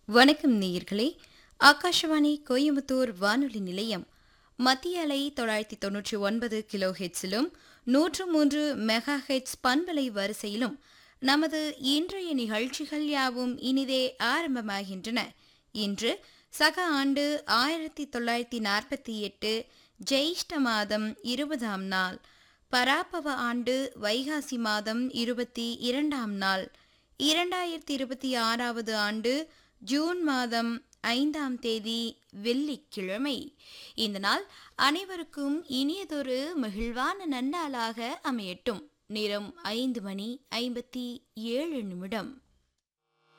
வணக்கம் நேயர்களே ஆகாஷவாணி கோயம்புத்தூர் வானொலி நிலையம் மத்திய அலை தொள்ளாயிரத்தி தொன்னூற்றி ஒன்பது கிலோ ஹெட்ஸிலும் நூற்று மூன்று மெகா ஹெட்ஸ் பண்பலை வரிசையிலும் நமது இன்றைய நிகழ்ச்சிகள் யாவும் இனிதே ஆரம்பமாகின்றன இன்று சக ஆண்டு ஆயிரத்தி தொள்ளாயிரத்தி நாற்பத்தி எட்டு ஜெயிஷ்ட மாதம் இருபதாம் நாள் பராபவ ஆண்டு வைகாசி மாதம் இருபத்தி இரண்டாம் நாள் இரண்டாயிரத்தி இருபத்தி ஆறாவது ஆண்டு ஜூன் மாதம் ஐந்தாம் தேதி வெள்ளிக்கிழமை இந்த நாள் அனைவருக்கும் இனியதொரு மகிழ்வான நன்னாளாக அமையட்டும் நேரம் ஐந்து மணி ஐம்பத்தி ஏழு நிமிடம்